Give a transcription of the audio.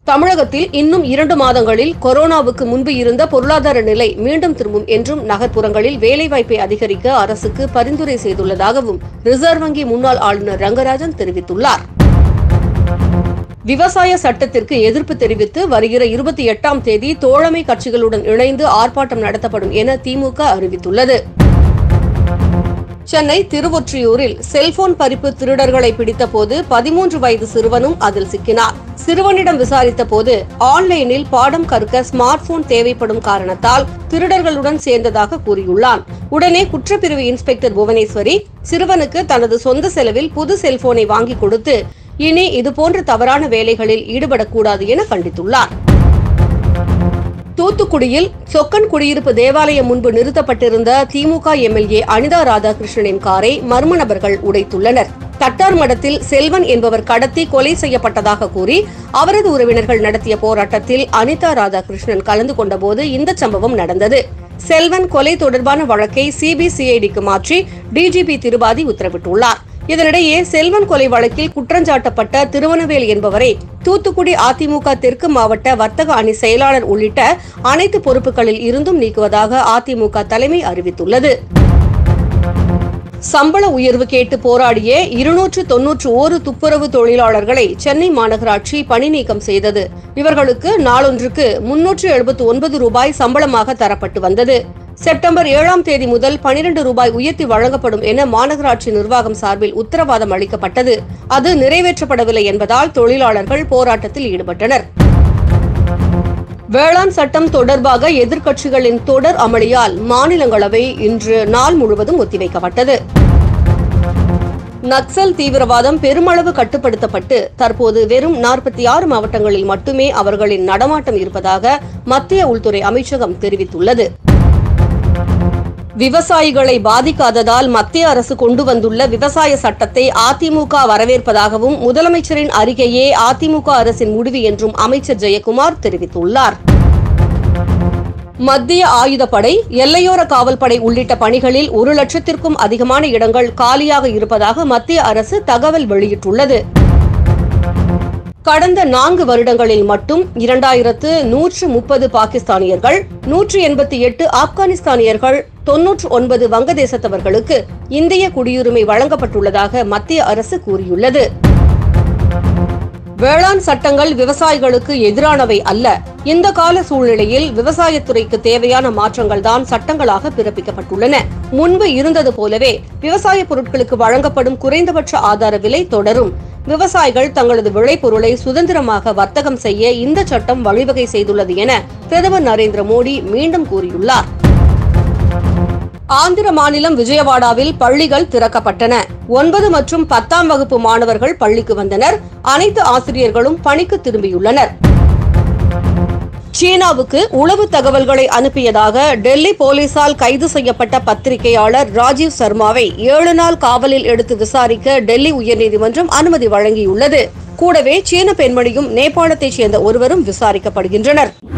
தமிழகத்தில் இன்னும் இரண்டு மாதங்களில் கொரோனாவுக்கு முன்பு இருந்த பொருளாதார நிலை மீண்டும் திரும்பும் என்றும் நகர்ப்புறங்களில் வேலைவாய்ப்பை அதிகரிக்க அரசுக்கு பரிந்துரை செய்துள்ளதாகவும் ரிசர்வ் வங்கி முன்னாள் ஆளுநர் ரங்கராஜன் தெரிவித்துள்ளார் விவசாய சட்டத்திற்கு எதிர்ப்பு தெரிவித்து வருகிற இருபத்தி எட்டாம் தேதி தோழமை கட்சிகளுடன் இணைந்து ஆர்ப்பாட்டம் நடத்தப்படும் என திமுக அறிவித்துள்ளது சென்னை திருவொற்றியூரில் செல்போன் பறிப்பு திருடர்களை பிடித்தபோது பதிமூன்று வயது சிறுவனும் அதில் சிக்கினார் சிறுவனிடம் விசாரித்த போது ஆன்லைனில் பாடம் கற்க ஸ்மார்ட் போன் தேவைப்படும் காரணத்தால் திருடர்களுடன் சேர்ந்ததாக கூறியுள்ளான் உடனே குற்றப்பிரிவு இன்ஸ்பெக்டர் புவனேஸ்வரி சிறுவனுக்கு தனது சொந்த செலவில் புது செல்போனை வாங்கி கொடுத்து இனி இதுபோன்ற தவறான வேலைகளில் ஈடுபடக்கூடாது என கண்டித்துள்ளார் தூத்துக்குடியில் சொக்கன் குடியிருப்பு தேவாலயம் முன்பு நிறுத்தப்பட்டிருந்த திமுக எம்எல்ஏ அனிதா ராதாகிருஷ்ணனின் காரை மர்ம நபர்கள் உடைத்துள்ளனர் தட்டார் மடத்தில் செல்வன் என்பவர் கடத்தி கொலை செய்யப்பட்டதாக கூறி அவரது உறவினர்கள் நடத்திய போராட்டத்தில் அனிதா ராதாகிருஷ்ணன் கலந்து கொண்டபோது இந்த சம்பவம் நடந்தது செல்வன் கொலை தொடர்பான வழக்கை சிபிசிஐடிக்கு மாற்றி டிஜிபி திருபாதி உத்தரவிட்டுள்ளார் இதனிடையே செல்வன் கொலை வழக்கில் குற்றஞ்சாட்டப்பட்ட திருவனவேல் என்பவரை தூத்துக்குடி அதிமுக தெற்கு மாவட்ட வர்த்தக அணி செயலாளர் உள்ளிட்ட அனைத்து பொறுப்புகளில் இருந்தும் நீக்குவதாக அதிமுக தலைமை அறிவித்துள்ளது சம்பள உயர்வு கேட்டு போராடிய இருநூற்று தொன்னூற்று ஓரு துப்புரவு தொழிலாளர்களை சென்னை மாநகராட்சி பணி நீக்கம் செய்தது இவர்களுக்கு நாளொன்றுக்கு முன்னூற்று எழுபத்து ஒன்பது ரூபாய் சம்பளமாக தரப்பட்டு வந்தது செப்டம்பர் ஏழாம் தேதி முதல் பனிரெண்டு ரூபாய் உயர்த்தி வழங்கப்படும் என மாநகராட்சி நிர்வாகம் சார்பில் உத்தரவாதம் அளிக்கப்பட்டது அது நிறைவேற்றப்படவில்லை என்பதால் தொழிலாளர்கள் போராட்டத்தில் ஈடுபட்டனர் வேளாண் சட்டம் தொடர்பாக எதிர்க்கட்சிகளின் தொடர் அமளியால் மாநிலங்களவை இன்று நாள் முழுவதும் ஒத்திவைக்கப்பட்டது நக்சல் தீவிரவாதம் பெருமளவு கட்டுப்படுத்தப்பட்டு தற்போது வெறும் நாற்பத்தி ஆறு மாவட்டங்களில் மட்டுமே அவர்களின் நடமாட்டம் இருப்பதாக மத்திய உள்துறை அமைச்சகம் தெரிவித்துள்ளது விவசாயிகளை பாதிக்காததால் மத்திய அரசு கொண்டு வந்துள்ள விவசாய சட்டத்தை அதிமுக வரவேற்பதாகவும் முதலமைச்சரின் அறிக்கையே அதிமுக அரசின் முடிவு என்றும் அமைச்சர் ஜெயக்குமார் தெரிவித்துள்ளார் மத்திய ஆயுதப்படை எல்லையோர காவல்படை உள்ளிட்ட பணிகளில் ஒரு லட்சத்திற்கும் அதிகமான இடங்கள் காலியாக இருப்பதாக மத்திய அரசு தகவல் வெளியிட்டுள்ளது கடந்த நான்கு வருடங்களில் மட்டும் இரண்டாயிரத்து நூற்று முப்பது பாகிஸ்தானியர்கள் நூற்று எண்பத்தி எட்டு ஆப்கானிஸ்தானியர்கள் தொன்னூற்று ஒன்பது வங்கதேசத்தவர்களுக்கு இந்திய குடியுரிமை வழங்கப்பட்டுள்ளதாக மத்திய அரசு கூறியுள்ளது வேளாண் சட்டங்கள் விவசாயிகளுக்கு எதிரானவை அல்ல இந்த கால சூழ்நிலையில் விவசாயத்துறைக்கு தேவையான மாற்றங்கள் தான் சட்டங்களாக பிறப்பிக்கப்பட்டுள்ளன முன்பு இருந்தது போலவே விவசாய பொருட்களுக்கு வழங்கப்படும் குறைந்தபட்ச ஆதார விலை தொடரும் விவசாயிகள் தங்களது விளைபொருளை சுதந்திரமாக வர்த்தகம் செய்ய இந்த சட்டம் வழிவகை செய்துள்ளது என பிரதமர் நரேந்திர மோடி மீண்டும் கூறியுள்ளார் ஆந்திர மாநிலம் விஜயவாடாவில் பள்ளிகள் திறக்கப்பட்டன ஒன்பது மற்றும் பத்தாம் வகுப்பு மாணவர்கள் பள்ளிக்கு வந்தனர் அனைத்து ஆசிரியர்களும் பணிக்கு திரும்பியுள்ளனர் சீனாவுக்கு உளவு தகவல்களை அனுப்பியதாக டெல்லி போலீசால் கைது செய்யப்பட்ட பத்திரிகையாளர் ராஜீவ் சர்மாவை ஏழு நாள் காவலில் எடுத்து விசாரிக்க டெல்லி உயர்நீதிமன்றம் அனுமதி வழங்கியுள்ளது கூடவே சீன பெண்மணியும் நேபாளத்தைச் சேர்ந்த ஒருவரும் விசாரிக்கப்படுகின்றனர்